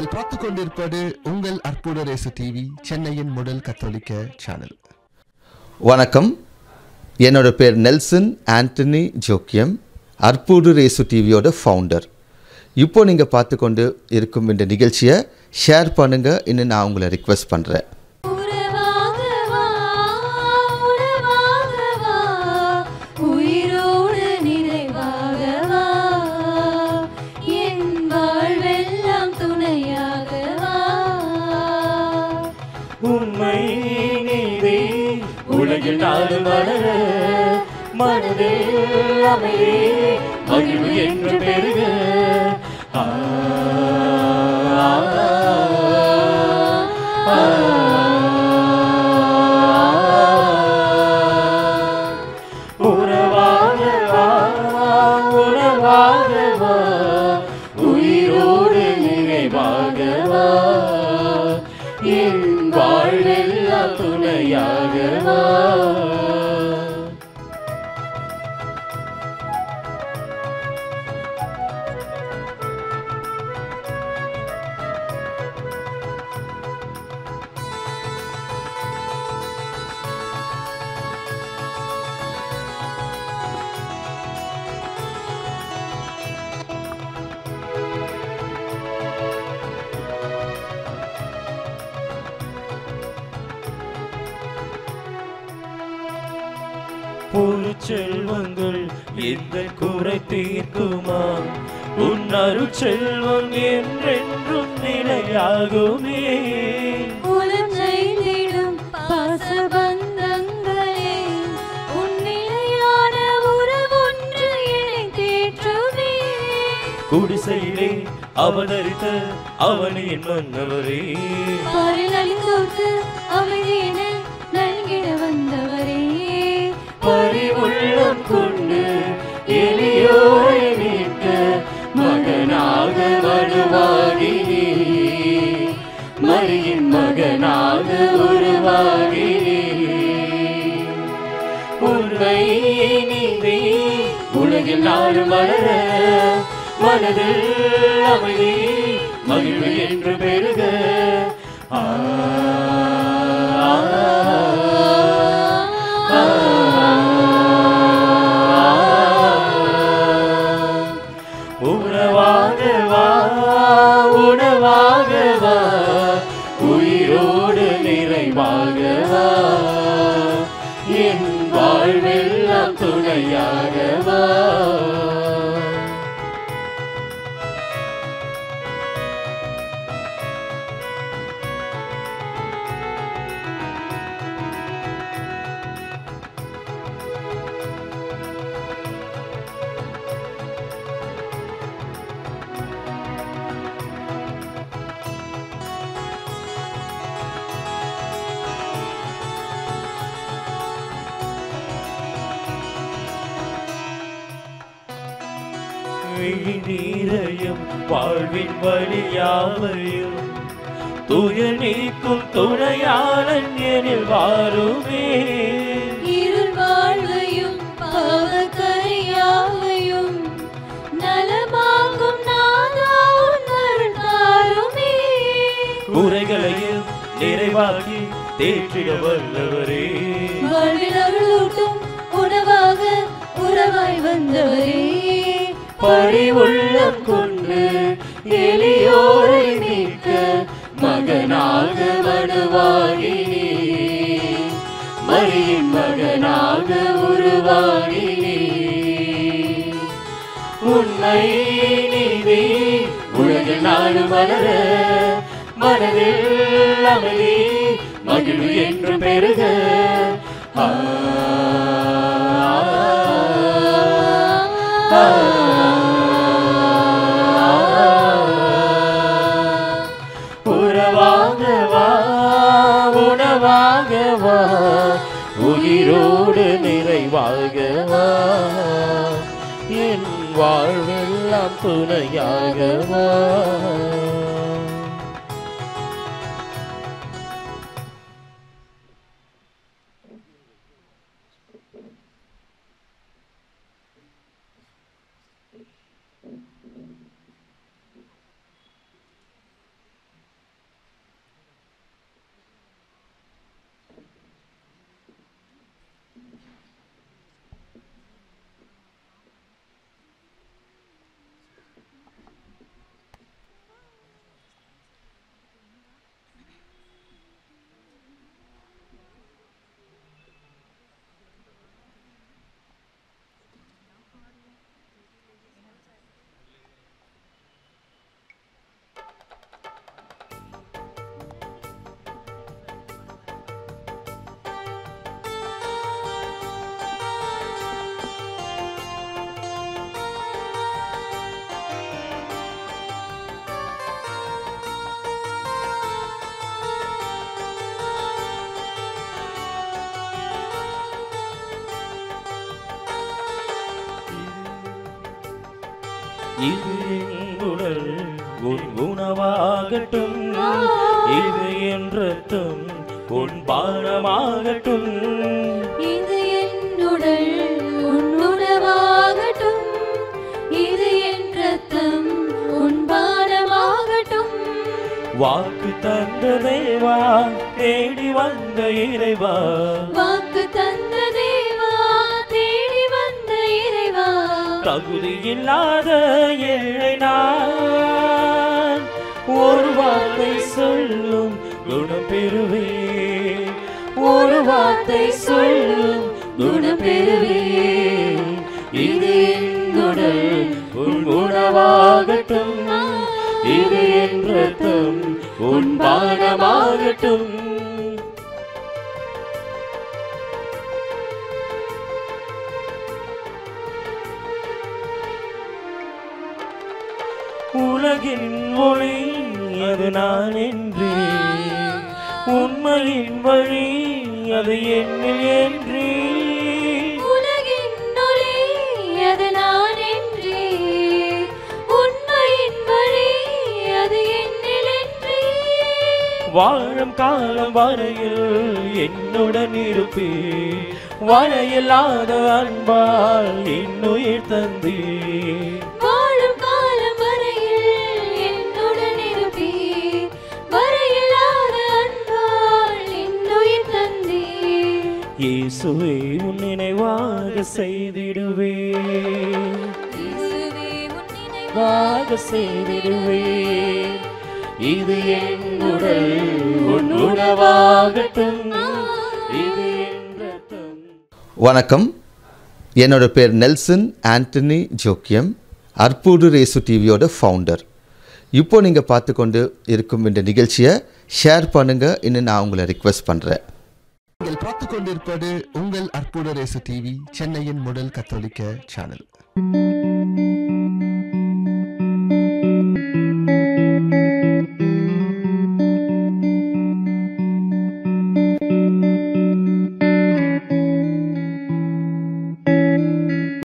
நீங்கள் பார்த்து கொண்டிருப்பது உங்கள் அற்புத ரேசு டிவி சென்னையின் முதல் கத்தோலிக்க சேனல் வணக்கம் என்னோட பேர் நெல்சன் ஆண்டனி ஜோக்கியம் அற்புடு ரேசு டிவியோட ஃபவுண்டர் இப்போ நீங்கள் பார்த்து கொண்டு இருக்கும் இந்த நிகழ்ச்சியை ஷேர் பண்ணுங்கள் இன்னும் நான் உங்களை ரிக்வெஸ்ட் பண்ணுறேன் உறவாக வா உறவாக வா உயிரோடு நிறைவாக வா என் வாழ்வெல்லாம் துணையாக வா உண்மை நீதி உலகில் நாடு வளர மனதில் அமைதி மகிழ்வு என்று பெருக ஆ, ஆ, ஆ, உறவாக வா உறவாக வா உயிரோடு நிறைவாக வா என் வாழ்வெல்லாம் துணையாக வா செல்வங்கள் எந்த குறை தீர்க்குமா உன் அருள் செல்வம் என்றென்றும் நிலையாகுமே உலம் செய்திடும் பாசபந்தங்களே உன் நிலையான உறவொன்று என்னை தேற்றுமே குடிசையிலே அவதரித்த அவனின் மன்னவரே பரிணலிந்தோர்க்கு அமைதியின நல்கிட வந்தவரே பரிவுள்ளம் கொண்டு எளியோரை மீட்க மகனாக வருவாகி நீ. மரியின் மகனாக உருவாகி நீ. உண்மை நீதி உலகில் நாடு வளர மனதில் அமைதி மகிழ்வு என்று பெருக ஆ, ஆ, ஆ, உறவாக வா உணவாக வா உயிரோடு நிறைவாக வா என் வாழ்வெல்லாம் துணையாக வா நீரையும் வாழ்வின் வழியாவையும் துயர் நீக்கும் துணையாளன் எனில் வாருமே இருள் வாழ்வையும் பாவக்கரையாவையும் நலமாக்கும் நாதா உன் அருள் தாருமே குறைகளையும் நிறைவாக்கி தேற்றிட வல்லவரே வாழ்வில் அருளூட்டும் உணவாக உறவாய் வந்தவரே பரிவுள்ளம் கொண்டு எளியோரை மீட்க மகனாக வருவாகி நீ. மரியின் மகனாக உருவாகி நீ. உண்மை நீதி உலகில் நாடு வளர மனதில் அமைதி மகிழ்வு என்று பெருக ஆ, ஆ, ஆ. உறவாக வா உணவாக வா உயிரோடு நிறைவாக வா என் வாழ்வெல்லாம் துணையாக வா இது என் உடல் உன் உணவாகட்டும் இது என் ரத்தம் உன் பானமாகட்டும் இது என் உடல் உன் உணவாகட்டும் இது என் ரத்தம் உன் பானமாகட்டும் வாக்கு தந்த தேவா தேடி வந்த இறைவா வாக்கு தந்த தேவா தேடி வந்த இறைவா தகுதி இல்லாத ஏழை நான் ஒரு வார்த்தை சொல்லும் குணம் பெறுவே ஒரு வார்த்தை சொல்லும் குணம் பெறுவே இது என் உடல் உன் உணவாகட்டும் இது என் ரத்தம் உன் பானமாகட்டும் உலகின் ஒளி அது நான் என்றே உண்மையின் வழி அது என்னில் என்றே உலகின் ஒளி அது நான் என்றே உண்மையின் வழி அது என்னில் என்றே வாழும் காலம் வரையில் என்னுடன் இருப்பே வரையில்லாத அன்பால் இன்னுயிர் தந்தே வாழும் காலம் வரையில் என்னுடன் இருப்பீர் வரையில்லாத அன்பால் என்னுயிர் தந்தீர் இயேசுவே உன் நினைவாக செய்திடுவே இயேசுவே உன் நினைவாக வாக செய்திடுவே இது என் உடல் உன் உணவாகட்டும் இது என் ரத்தம் வணக்கம் என்னோட பேர் நெல்சன் ஆண்டனி ஜோக்கியம் அற்புடு ரேசு டிவியோட ஃபவுண்டர் இப்போ நீங்கள் பார்த்து கொண்டு இருக்கும் இந்த நிகழ்ச்சியை ஷேர் பண்ணுங்கள் இன்னும் நான் உங்களை ரிக்வெஸ்ட் பண்ணுறேன் நீங்கள் பார்த்து கொண்டிருப்பது உங்கள் அற்புத ரேசு டிவி சென்னையின் முதல் கத்தோலிக்க சேனல்